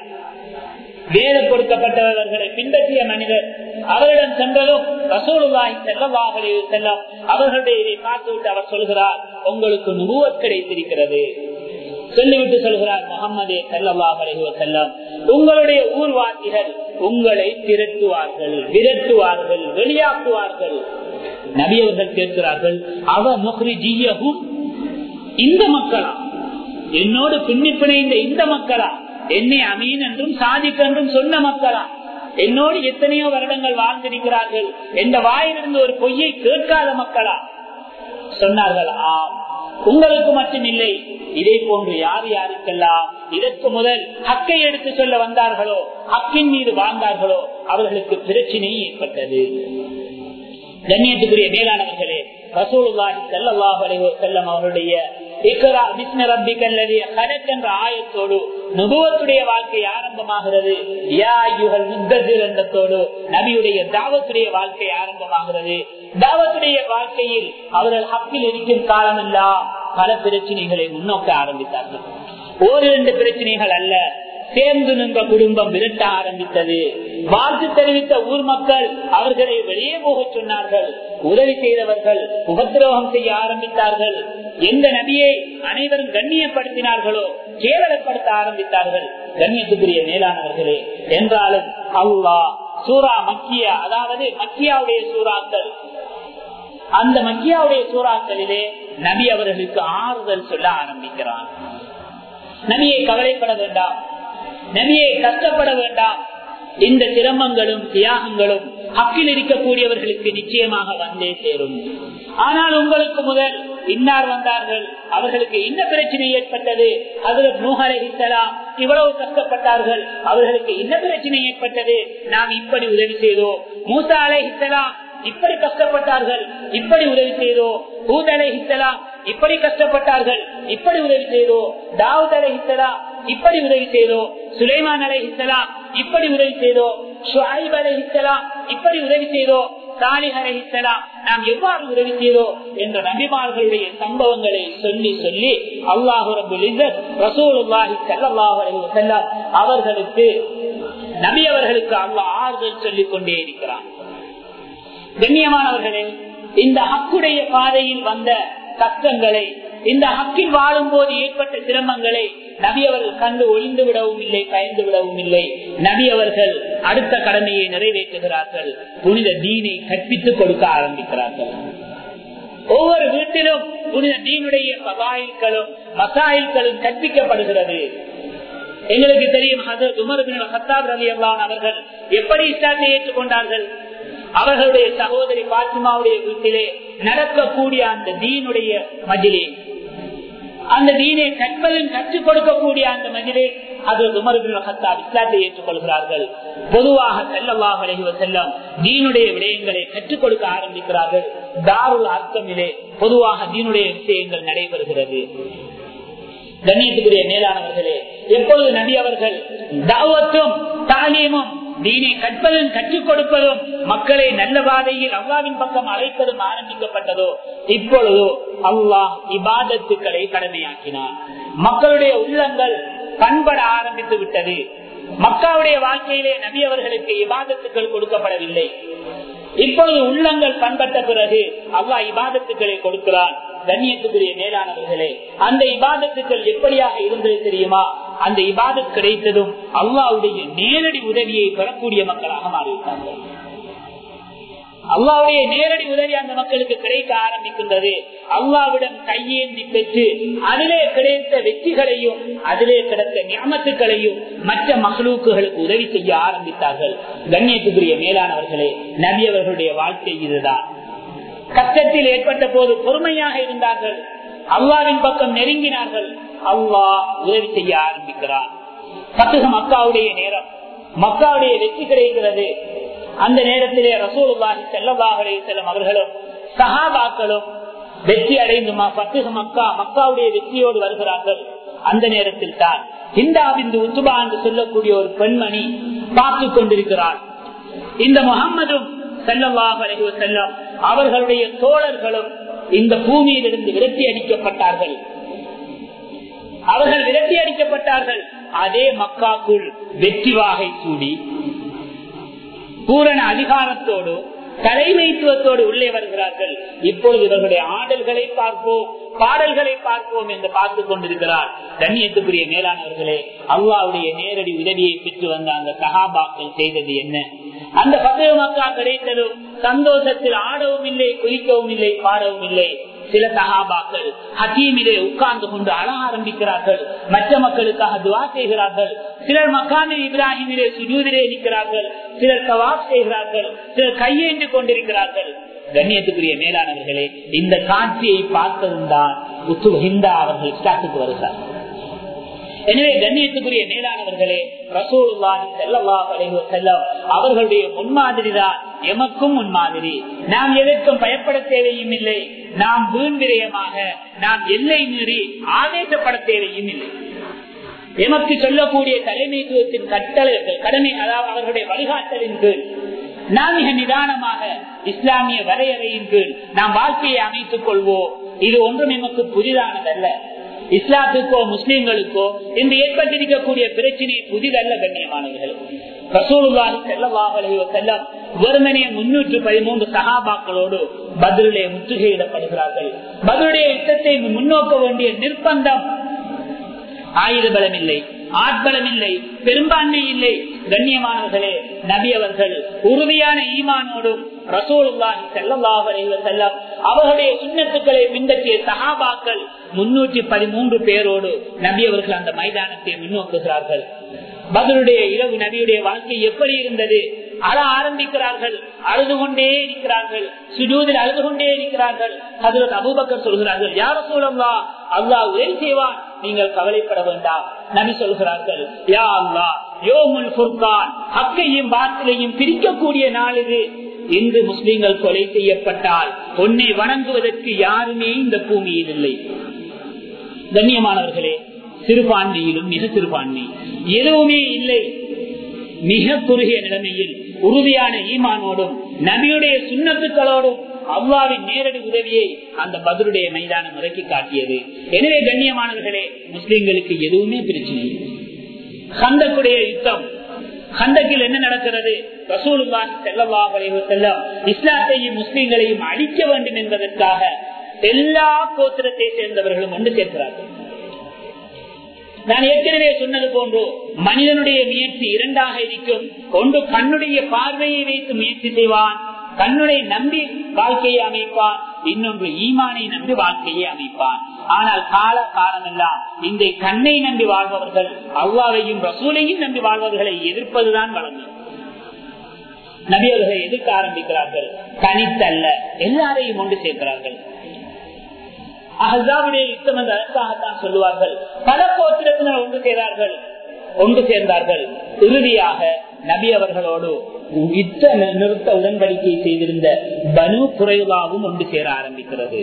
வேத கொடுக்கப்பட்டவர்களை பின்பற்றிய மனிதர் அவரிடம் சென்றதும் ரசூலுல்லாஹி செல்லவாக செல்லம் அவர்களுடைய இதை பார்த்துவிட்டு அவர் சொல்கிறார் உங்களுக்கு நுகுவத் கிடைத்திருக்கிறது சொல்லிவிட்டு சொல்கிறார் முகமதே செல்லவாக செல்லம் உங்களுடைய ஊர்வாசிகள் உங்களை திரட்டுவார்கள் விரட்டுவார்கள் வெளியாக்குவார்கள் நபி அவர்கள் கேட்கிறார்கள் அவ முகரி ஜீயகும் இந்த மக்களா என்னோடு பின்னி பிணைந்த இந்த மக்களா என்னை அமீன் என்றும் சாதிக் என்றும் சொன்ன மக்களா என்னோடு எத்தனையோ வருடங்கள் வாழ்ந்திருக்கிறார்கள் எந்த வாயிலிருந்து ஒரு பொய்யை கேட்காத மக்களா சொன்னார்கள் ஆம் உங்களுக்கு மட்டும் இல்லை இதே போன்று யார் யாருக்கெல்லாம் இதற்கு முதல் ஹக்கை எடுத்து சொல்ல வந்தார்களோ ஹக்கின் மீது வாழ்ந்தார்களோ அவர்களுக்கு பிரச்சனை ஏற்பட்டது கண்ணியத்துக்குரிய மேலானவர்களே ரசூலுல்லாஹி ஸல்லல்லாஹு அலைஹி வஸல்லம் அவருடைய இக்ரா பிஸ்மி ரப்பிக்கல்லதி ஹலக் என்ற ஆயத்தோடு நுபுவத்துடைய வாழ்க்கை ஆரம்பமாகிறது யா அய்யுஹல் முத்தஸிர் என்றதோடு நபியுடைய தாவத்துடைய வாழ்க்கை ஆரம்பமாகிறது தாவத்துடைய வாழ்க்கையில் அவர்கள் ஹக்கில் இருக்கும் காலமெல்லாம் பல பிரச்சனைகளை முன்னோக்க ஆரம்பித்தார்கள் ஓரிரண்டு பிரச்சனைகள் அல்ல சேர்ந்து நின்ற குடும்பம் விரட்ட ஆரம்பித்தது வாழ்த்து தெரிவித்த ஊர் மக்கள் அவர்களை வெளியே போக சொன்னார்கள் உதவி செய்தவர்கள் உபத்திரோகம் செய்ய ஆரம்பித்தார்கள் எந்த நபியை அனைவரும் கண்ணியப்படுத்தினார்களோ கேவலப்படுத்த ஆரம்பித்தார்கள் கண்ணியத்துக்குரிய மேலானவர்களே என்றாலும் அவ்வா சூரா மக்கியா அதாவது மக்கியாவுடைய சூறாக்கள் அந்த மக்கியாவுடைய சூறாக்களிலே நபி அவர்களுக்கு ஆறுதல் சொல்ல ஆரம்பிக்கிறான் நபியை கவலைப்பட வேண்டாம் நபியை கஷ்டப்பட வேண்டாம் இந்த சிரமங்களும் தியாகங்களும் ஹக்கில் இருக்கக்கூடியவர்களுக்கு நிச்சயமாக வந்தே சேரும் ஆனால் உங்களுக்கு முதல் இன்னார் வந்தார்கள் அவர்களுக்கு என்ன பிரச்சனை ஏற்பட்டது அதில் நூகலாம் இவ்வளவு கஷ்டப்பட்டார்கள் அவர்களுக்கு என்ன பிரச்சனை ஏற்பட்டது நாம் இப்படி உதவி செய்தோம் மூசா அலைஹித்தலாம் இப்படி கஷ்டப்பட்டார்கள் இப்படி உதவி செய்தோ பூத் அலைஹித்தலாம் இப்படி கஷ்டப்பட்டார்கள் இப்படி உதவி செய்தோ தாவூத் அலைஹித்தலாம் இப்படி உதவி செய்தோ சுலைமான் அலைஹித்தலாம் இப்படி உதவி செய்தோ ஷுஐப் அலைஹித்தலாம் இப்படி உதவி செய்தோ சாலிஹ் அலைஹித்தலாம் நாம் எவ்வாறு உதவி செய்தோ என்ற நபிமார்களுடைய சம்பவங்களை சொல்லி சொல்லி அல்லாஹு ரபுல் இஸ்ஸத் ரசூலுல்லாஹி ஸல்லல்லாஹு அலைஹி வஸல்லம் அவர்களுக்கு நபி அவர்களுக்கு அல்லாஹ் ஆறுதல் சொல்லிக் கொண்டே இருக்கிறான் கண்ணியமானவர்களே இந்த ஹக்குடைய பாதையில் வந்த கஷ்டங்களை இந்த ஹக்கில் வாழும் போது ஏற்பட்ட சிரமங்களை நபி அவர்கள் கண்டு ஒளிந்து விடவும் இல்லை பயந்து விடவும் இல்லை நபி அவர்கள் அடுத்த கடமையை நிறைவேற்றுகிறார்கள் புனித தீனை கற்பித்துக் கொடுக்க ஆரம்பிக்கிறார்கள் ஒவ்வொரு வீட்டிலும் புனித தீனுடைய பகாயில்களும் மசாயில்களும் கற்பிக்கப்படுகிறது எங்களுக்கு தெரியும் ஹத்தாப் ரவி அவர்கள் எப்படி இஸ்லாத்தை ஏற்றுக்கொண்டார்கள் அவர்களுடைய சகோதரி பாத்திமாவுடைய வீட்டிலே நடக்கக்கூடிய அந்த தீனுடைய மஜிலே அந்த தீனை கற்பதும் கற்றுக் கொடுக்கக்கூடிய அந்த மஜிலே அது உமர்ஹத்தாப் இஸ்லாத்தை ஏற்றுக்கொள்கிறார்கள் பொதுவாக செல்லவாக செல்லம் தீனுடைய விடயங்களை கற்றுக் கொடுக்க ஆரம்பிக்கிறார்கள் தாருள் அர்த்தமிலே பொதுவாக தீனுடைய விஷயங்கள் நடைபெறுகிறது கண்ணியத்துக்குரிய மேலானவர்களே எப்பொழுது நபி அவர்கள் தாவத்தும் தாலியமும் தீனை கற்பதும் கற்றுக் கொடுப்பதும் மக்களை நல்ல பாதையில் அல்லாவின் பக்கம் அழைப்பதும் ஆரம்பிக்கப்பட்டதோ இப்பொழுதோ அல்லாஹ் இபாதத்துக்களை கடமையாக்கினார் மக்களுடைய உள்ளங்கள் பண்பட ஆரம்பித்து விட்டது மக்காவுடைய வாழ்க்கையிலே நபி அவர்களுக்கு இபாதத்துக்கள் கொடுக்கப்படவில்லை இப்பொழுது உள்ளங்கள் பண்பட்ட பிறகு அல்லா இபாதத்துக்களை கொடுக்கிறான் கண்ணியத்துக்குரிய மேலானவர்களே அந்த இபாதத்துக்கள் எப்படியாக இருந்தது தெரியுமா அந்த இபாதத் கிடைத்ததும் அல்லாவுடைய நேரடி உதவியை பெறக்கூடிய மக்களாக மாறிவிட்டார்கள் அல்லாவுடைய நேரடி உதவி அந்த மக்களுக்கு கிடைக்க ஆரம்பிக்கின்றது அல்லாவிடம் கையேந்தி பெற்று அதிலே கிடைத்த வெற்றிகளையும் அதிலே கிடைத்த ஞாபகத்துக்களையும் மற்ற மகளூக்குகளுக்கு உதவி செய்ய ஆரம்பித்தார்கள் கண்ணியத்துக்குரிய மேலானவர்களே நபி அவர்களுடைய வாழ்க்கை இதுதான் கஷ்டத்தில் ஏற்பட்ட போது பொறுமையாக இருந்தார்கள் அல்லாவின் பக்கம் நெருங்கினார்கள் அல்லாஹ் உதவி செய்ய ஆரம்பிக்கிறான் பத்துக மக்காவுடைய நேரம் மக்காவுடைய வெற்றி கிடைக்கிறது அந்த நேரத்திலே ரசூலுல்லாஹி ஸல்லல்லாஹு அலைஹி வஸல்லம் அவர்களும் சஹாபாக்களும் வெற்றி அடைந்து பத்துக மக்கா மக்காவுடைய வெற்றியோடு வருகிறார்கள் அந்த நேரத்தில் தான் ஹிந்தாபிந்து உத்துபா என்று சொல்லக்கூடிய ஒரு பெண்மணி பார்த்து கொண்டிருக்கிறார் இந்த முகம்மதும் செல்லவாக அலைஹி வஸல்லம் அவர்களுடைய தோழர்களும் இந்த பூமியிலிருந்து விரட்டி அடிக்கப்பட்டார்கள் அவர்கள் விரட்டி அடிக்கப்பட்டார்கள் அதே மக்காக்குள் வெற்றி வாகை சூடி பூரண அதிகாரத்தோடு தலைமைத்துவத்தோடு உள்ளே வருகிறார்கள் இப்பொழுது இவர்களுடைய ஆடல்களை பார்ப்போம் பாடல்களை பார்ப்போம் என்று பார்த்து கொண்டிருக்கிறார் கண்ணியத்துக்குரிய மேலானவர்களே அல்லாவுடைய நேரடி உதவியை பெற்று வந்த அந்த சகாபாக்கள் செய்தது என்ன அந்த பத்து மக்கா கிடைத்ததும் சந்தோஷத்தில் ஆடவும் இல்லை குளிக்கவும் இல்லை பாடவும் இல்லை சில சகாபாக்கள் ஹக்கீமிலே உட்கார்ந்து கொண்டு அழ ஆரம்பிக்கிறார்கள் மற்ற மக்களுக்காக துவா செய்கிறார்கள் சிலர் மக்காமி இப்ராஹிமிலே சுஜூதிலே இருக்கிறார்கள் சிலர் கவாப் செய்கிறார்கள் சிலர் கையேந்து கொண்டிருக்கிறார்கள் கண்ணியத்துக்குரிய மேலானவர்களே இந்த காட்சியை பார்த்ததும் தான் உத்து ஹிந்தா அவர்கள் இஸ்லாத்துக்கு வருகிறார் எனவே கண்ணியத்துக்குரிய மேலானவர்களே ரசூலுல்லாஹி ஸல்லல்லாஹு அலைஹி வஸல்லம் அவர்களுடைய முன்மாதிரி தான் எமக்கும் முன்மாதிரி நாம் எதற்கும் பயப்பட தேவையும் இல்லை நாம் வீண் விரயமாக நாம் எல்லை மீறி ஆவேசப்பட தேவையும் இல்லை எமக்கு சொல்லக்கூடிய தலைமைத்துவத்தின் கட்டளைகள் கடமை அதாவது அவர்களுடைய வழிகாட்டலின் கீழ் நாம் மிக நிதானமாக இஸ்லாமிய வரையறையின் கீழ் நாம் வாழ்க்கையை அமைத்துக் கொள்வோம் இது ஒன்றும் எமக்கு புதிதானதல்ல இஸ்லாத்துக்கோ முஸ்லிம்களுக்கோ இன்று ஏற்பட்டிருக்கக்கூடிய பிரச்சனை புதிதல்ல கண்ணியமானவர்கள் ரசூலுல்லாஹி ஸல்லல்லாஹு அலைஹி வஸல்லம் வெறுமனே முன்னூற்று பதிமூன்று சஹாபாக்களோடு பதிலே முற்றுகையிடப்படுகிறார்கள் பதிலுடைய யுத்தத்தை முன்னோக்க வேண்டிய நிர்பந்தம் ஆயுத பலம் இல்லை ஆட்பலம் இல்லை பெரும்பான்மை இல்லை கண்ணியமானவர்களே நபி அவர்கள் உறுதியான ஈமானோடும் ரசூலுல்லாஹி ஸல்லல்லாஹு அலைஹி வஸல்லம் அவர்களுடைய சுண்ணத்துக்களை பின்பற்றிய சஹாபாக்கள் முன்னூற்றி பதிமூன்று பேரோடு நபி அவர்கள் அந்த மைதானத்தை முன்னோக்குகிறார்கள் பதிலுடைய இரவு நபியுடைய வாழ்க்கை எப்படி இருந்தது அழ ஆரம்பிக்கிறார்கள் அழுது கொண்டே இருக்கிறார்கள் சுஜூதில் அழுது கொண்டே இருக்கிறார்கள் அதில் அபூபக்கர் சொல்கிறார்கள் யார சூழல்லா அல்லாஹ் உதவி செய்வான் நீங்கள் கவலைப்பட வேண்டாம் நபி சொல்கிறார்கள் யா அல்லா யோமுல் ஃபுர்கான் ஹக்கையும் பாத்திலையும் பிரிக்கக்கூடிய நாள் இது இன்று முஸ்லிம்கள் கொலை செய்யப்பட்டால் உன்னை வணங்குவதற்கு யாருமே இந்த பூமியில் இல்லை கண்ணியமானவர்களே சிறுபான்மையிலும் மிக சிறுபான்மை எதுவுமே இல்லை மிக குறுகிய நிலைமையில் உறுதியான ஈமானோடும் நபியுடைய சுண்ணத்துக்களோடும் அவ்வாவின் நேரடி உதவியை அந்த பதிலுடைய மைதானம் இறக்கி காட்டியது எனவே கண்ணியமானவர்களே முஸ்லிம்களுக்கு எதுவுமே பிரச்சனை கந்தக்குடைய யுத்தம் கந்தக்கில் என்ன நடக்கிறது ரசூலுல்லாஹி ஸல்லல்லாஹு அலைஹி வஸல்லம் இஸ்லாத்தையும் முஸ்லிம்களையும் அழிக்க வேண்டும் என்பதற்காக எல்லா கோத்திரத்தை சேர்ந்தவர்களும் ஒன்று சேர்க்கிறார்கள் நான் ஏற்கனவே சொன்னது போன்று மனிதனுடைய முயற்சி இரண்டாக இருக்கும் ஒன்று கண்ணுடைய பார்வையை வைத்து முயற்சி செய்வான் கண்ணுடைய நம்பி வாழ்க்கையை அமைப்பான் இன்னொன்று ஈமானை நம்பி வாழ்க்கையை அமைப்பான் ஆனால் கால காலமெல்லாம் இந்த கண்ணை நம்பி வாழ்பவர்கள் அவ்வாவையும் ரசூலையும் நம்பி வாழ்பவர்களை எதிர்ப்பதுதான் வழங்கும் நபி அவர்களை எதிர்க்க ஆரம்பிக்கிறார்கள் தனித்தல்ல எல்லாரையும் ஒன்று சேர்க்கிறார்கள் அஹாவுடைய யுத்தம் என்று அதற்காகத்தான் சொல்லுவார்கள் பல கோத்திரத்தினர் ஒன்று சேர்ந்தார்கள் ஒன்று சேர்ந்தார்கள் இறுதியாக நபி அவர்களோடு யுத்த நிறுத்த உடன்படிக்கை செய்திருந்த பனு குறைவாவும் ஒன்று சேர ஆரம்பிக்கிறது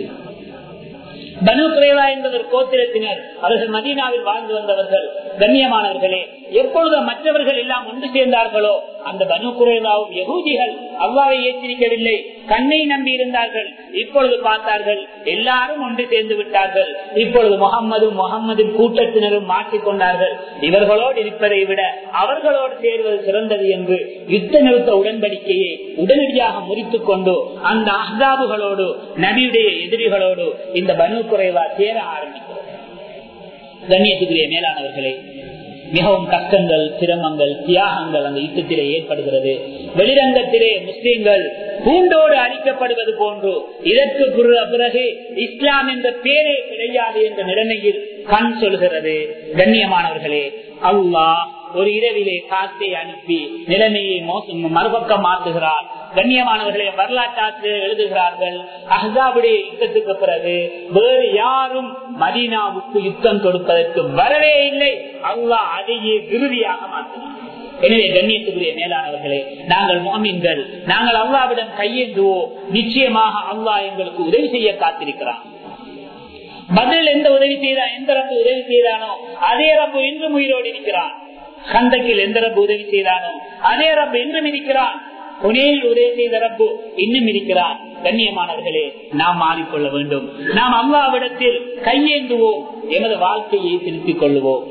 பனு குறைவா என்பது ஒரு கோத்திரத்தினர் அவர்கள் மதீனாவில் வாழ்ந்து வந்தவர்கள் கண்ணியமானவர்களே எப்பொழுது மற்றவர்கள் எல்லாம் ஒன்று சேர்ந்தார்களோ அந்த பனு குறைவாவும் யகூதிகள் அவ்வாவை ஏற்றிருக்கவில்லை கண்ணை நம்பி இருந்தார்கள் இப்பொழுது பார்த்தார்கள் எல்லாரும் ஒன்று சேர்ந்து விட்டார்கள் இப்பொழுது முகம்மதும் முகம்மதின் கூட்டத்தினரும் மாற்றிக்கொண்டார்கள் இவர்களோடு இருப்பதை விட அவர்களோடு சேருவது சிறந்தது என்று யுத்த நிறுத்த உடன்படிக்கையை உடனடியாக முறித்துக் கொண்டு அந்த அஹாபுகளோடு நபியுடைய எதிரிகளோடு இந்த பனு குறைவா சேர ஆரம்பிக்கிறது கண்ணியத்துக்குரிய மேலானவர்களே மிகவும் கஷ்டங்கள் சிரமங்கள் தியாகங்கள் அந்த யுத்தத்திலே ஏற்படுகிறது வெளிரங்கத்திலே முஸ்லீம்கள் பூண்டோடு அழிக்கப்படுவது போன்று இதற்கு பிறகு இஸ்லாம் என்ற பேரே கிடையாது என்ற நிலைமையில் கண் சொல்கிறது கண்ணியமானவர்களே அல்லாஹ் ஒரு இரவிலே காத்தை அனுப்பி நிலைமையை மோசம் மறுபக்கம் மாற்றுகிறார் கண்ணியமானவர்களை வரலாற்றாசிரியர் எழுதுகிறார்கள் அஹாபுடைய யுத்தத்துக்கு பிறகு வேறு யாரும் மதீனாவுக்கு யுத்தம் கொடுப்பதற்கு வரவே இல்லை அல்லாஹ் அதையே இறுதியாக மாற்றினார் எனவே கண்ணியத்துக்குரிய மேலானவர்களே நாங்கள் மோமின்கள் நாங்கள் அல்லாவிடம் கையேந்துவோம் நிச்சயமாக அல்லாஹ் எங்களுக்கு உதவி செய்ய காத்திருக்கிறான் பதில் எந்த உதவி செய்தா எந்த ரப்பு உதவி செய்தானோ அதே ரப்பு இன்றும் உயிரோடு இருக்கிறான் கந்தக்கில் எந்த ரப்பு உதவி செய்தானோ அதே ரப்பு இன்றும் இருக்கிறான் புனேயில் உதவி செய்த ரப்பு இன்னும் இருக்கிறான் கண்ணியமானவர்களே நாம் மாறிக்கொள்ள வேண்டும் நாம் அல்லாவிடத்தில் கையேந்துவோம் எமது வாழ்க்கையை திருத்திக் கொள்ளுவோம்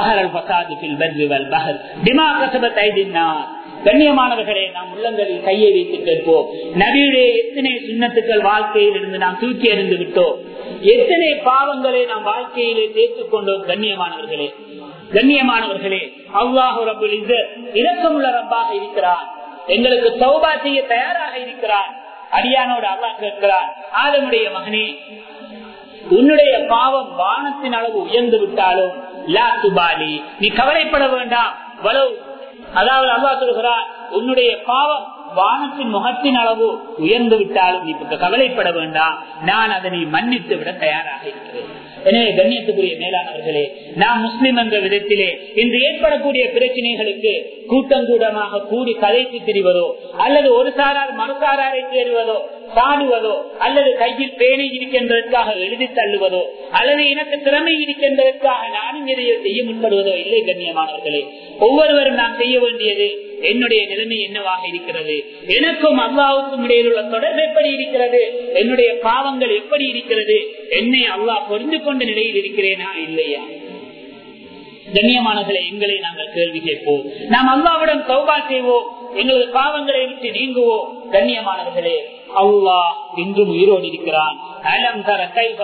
கண்ணியமானவர்களே நாம் உள்ளங்களில் கையை வைத்து கேட்போம் நபியுடைய எத்தனை சுண்ணத்துக்கள் வாழ்க்கையில் இருந்து நாம் தூக்கி எறிந்து விட்டோம் எத்தனை பாவங்களை நாம் வாழ்க்கையிலே சேர்த்துக் கொண்டோம் கண்ணியமானவர்களே கண்ணியமானவர்களே அல்லாஹு ரபுல் இரக்கமுள்ள ரப்பாக இருக்கிறார் எங்களுக்கு சௌபா செய்ய தயாராக இருக்கிறார் அடியானோடு அல்லாஹ் கேட்கிறார் ஆதமுடைய மகனே உன்னுடைய பாவம் வானத்தின் அளவு உயர்ந்து விட்டாலும் லா துபாலி நீ கவலைப்பட வேண்டாம் வலவு அதாவது அல்லா சொல்கிறார் உன்னுடைய பாவம் வானத்தின் முகத்தின் அளவு உயர்ந்து விட்டாலும் நீ கவலைப்பட வேண்டாம் நான் அதனை மன்னித்து விட தயாராக இருக்கிறேன் எனவே கண்ணியத்துக்குரிய மேலானவர்களே நாம் முஸ்லிம் என்ற விதத்திலே இன்று ஏற்படக்கூடிய பிரச்சனைகளுக்கு கூட்டங்கூடமாக கூடி கதைத்து திரிவதோ அல்லது ஒரு சாரார் மறுசாராரை தேடுவதோ சாடுவதோ அல்லது கையில் பேனை இருக்கின்றதற்காக எழுதி தள்ளுவதோ அல்லது எனக்கு திறமை இருக்கின்றதற்காக நானும் இதை செய்ய முன்படுவதோ இல்லை கண்ணியமானவர்களே ஒவ்வொருவரும் நாம் செய்ய வேண்டியது என்னுடைய நிலைமை என்னவாக இருக்கிறது எனக்கும் அல்லாவுக்கும் இடையில் உள்ள தொடர்பு எப்படி இருக்கிறது என்னுடைய பாவங்கள் எப்படி இருக்கிறது என்னை அல்லாஹ் பொருந்து கொண்ட நிலையில் இருக்கிறேனா இல்லையா கண்ணியமானவர்களை எங்களை நாங்கள் கேள்வி கேட்போம் நாம் அல்லாவிடம் சௌபா செய்வோம் எங்களது பாவங்களை விட்டு நீங்குவோம் கண்ணியமானவர்களே அல்லாஹ் இன்றும் உயிரோடு இருக்கிறான் அலம் தர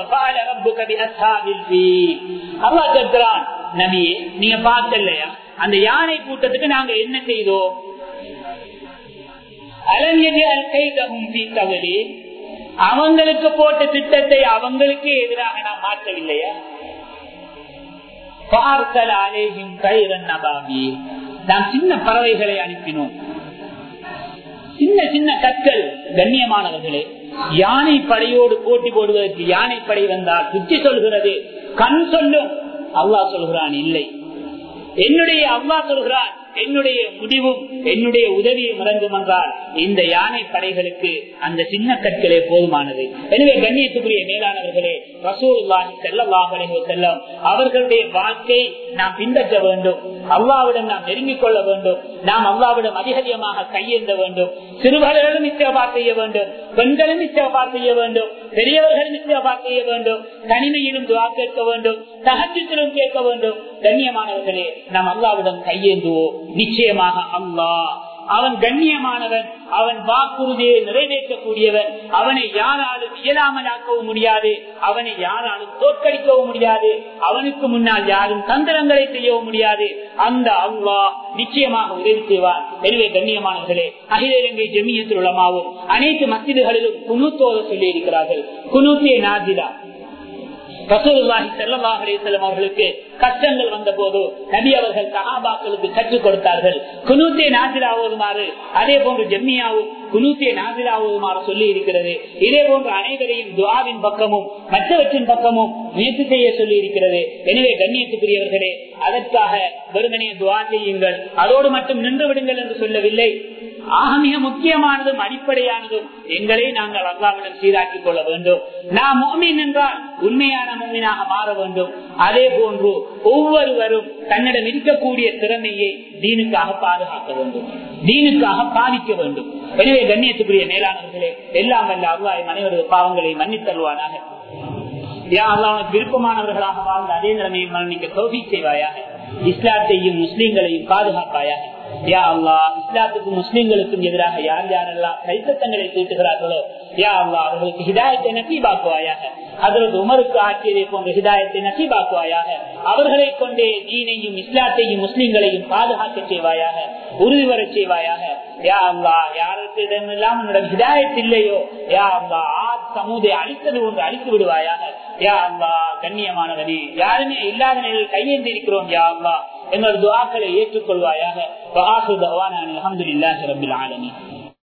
அல்லாஹ் கேட்கிறான் நபியே நீங்க பார்த்தலையா அந்த யானை கூட்டத்துக்கு நாங்க என்ன செய்தோம் அவங்களுக்கு போட்ட திட்டத்தை அவங்களுக்கே எதிராக நாம் மாற்றவில்லையா நாம் சின்ன பறவைகளை அனுப்பினோம் சின்ன சின்ன கற்கள் கண்ணியமானவர்களே யானை படையோடு போட்டி போடுவதற்கு யானை படை வந்தால் புத்தி சொல்கிறது கண் சொல்லும் அல்லாஹ் சொல்கிறான் இல்லை என்னுடைய அவ்வா சொல்கிறார் என்னுடைய முடிவும் என்னுடைய உதவியும் இறங்கும் என்றால் இந்த யானை படைகளுக்கு அந்த சின்ன கற்களே போதுமானது எனவே கண்ணியத்துக்குரிய மேலானவர்களே ரசூல்லாஹி செல்லவாகலே செல்லம் அவர்களுடைய வாழ்க்கை நாம் பின்பற்ற வேண்டும் அல்லாவிடம் நாம் நெருங்கிக் கொள்ள வேண்டும் நாம் அல்லாவிடம் அதிக அதிகமாக கையேந்த வேண்டும் சிறுவர்களும் நிச்சயபா செய்ய வேண்டும் பெண்களும் நிச்சயபா செய்ய வேண்டும் பெரியவர்களும் நிச்சயபா செய்ய வேண்டும் தனிமையிலும் துவா கேட்க வேண்டும் தகஜத்திலும் கேட்க வேண்டும் கண்ணியமானவர்களே நாம் அல்லாவிடம் கையேந்துவோம் நிச்சயமாக அல்லாஹ் அவன் கண்ணியமானவன் அவன் வாக்குறுதியை நிறைவேற்றக்கூடியவன் அவனை யாராலும் இயலாமலாக்கவும் முடியாது அவனை யாராலும் தோற்கடிக்கவும் முடியாது அவனுக்கு முன்னால் யாரும் தந்திரங்களை செய்யவும் முடியாது அந்த அல்லாஹ் நிச்சயமாக உதவி செய்வார் எனவே கண்ணியமானவர்களே அகில இலங்கை ஜெமியத்தில் உளமாவும் அனைத்து மசிதுகளிலும் குணுத்தோத சொல்லி இருக்கிறார்கள் குணுத்திய நாதிலா ரசூலுல்லாஹி ஸல்லல்லாஹு அலைஹி வஸல்லம் அவர்களுக்கு கஷ்டங்கள் வந்த போது நபி அவர்கள் சஹாபாக்களுக்கு கற்றுக் கொடுத்தார்கள் குனூத்திய நாசிலா ஓதுமாறு அதே போன்று ஜெம்மியாவும் குனூத்திய நாசிலா ஓதுமாறு சொல்லி இருக்கிறது இதே போன்று அனைவரையும் துவாவின் பக்கமும் மற்றவற்றின் பக்கமும் முயற்சி செய்ய சொல்லி இருக்கிறது எனவே கண்ணியத்துக்குரியவர்களே அதற்காக வெறுமனே துவா செய்யுங்கள் அதோடு மட்டும் நின்று விடுங்கள் என்று சொல்லவில்லை ஆக மிக முக்கியமானதும் அடிப்படையானதும் எங்களை நாங்கள் அல்லாவிடம் சீராக்கிக் கொள்ள வேண்டும் நாம் மோமின் என்றால் உண்மையான மோமினாக மாற வேண்டும் அதே போன்று ஒவ்வொருவரும் தன்னிடம் இருக்கக்கூடிய திறமையை தீனுக்காக பாதுகாக்க வேண்டும் தீனுக்காக பாதிக்க வேண்டும் எனவே கண்ணியத்துக்குரிய மேலானவர்களே எல்லாம் வல்ல அல்லாய் மனைவரது பாவங்களை மன்னித்தருவானாக விருப்பமானவர்களாக வாழ்ந்த அதே நிலைமையை மரணிக்க தோல்வி செய்வாயாக இஸ்லாத்தையும் முஸ்லீம்களையும் பாதுகாப்பாயாக யா அல்லா இஸ்லாத்துக்கும் முஸ்லீம்களுக்கும் எதிராக யார் யாரெல்லாம் கைத்தத்தங்களை தீட்டுகிறார்களோ யா அல்லா அவர்களுக்கு ஹிதாயத்தை நசீபாக்குவாயாக அதற்கு உமருக்கு ஆட்சியதை போன்ற ஹிதாயத்தை நசீபாக்குவாயாக அவர்களை கொண்டே தீனையும் இஸ்லாத்தையும் முஸ்லீம்களையும் பாதுகாக்க செய்வாயாக உறுதி வர செய்வாயாக யா அல்லா யாருக்கு இடமெல்லாம் உன்னிடம் ஹிதாயத் இல்லையோ யா அல்லா ஆத் சமூதை அழித்தது ஒன்று அழித்து விடுவாயாக யா அல்லா கண்ணியமானவனே யாருமே இல்லாத நிலையில் கையேந்தி இருக்கிறோம் யா அல்லா எங்களது துவாக்களை ஏற்றுக்கொள்வாயாக அலமதுல்லாஹி ரபில் ஆலமி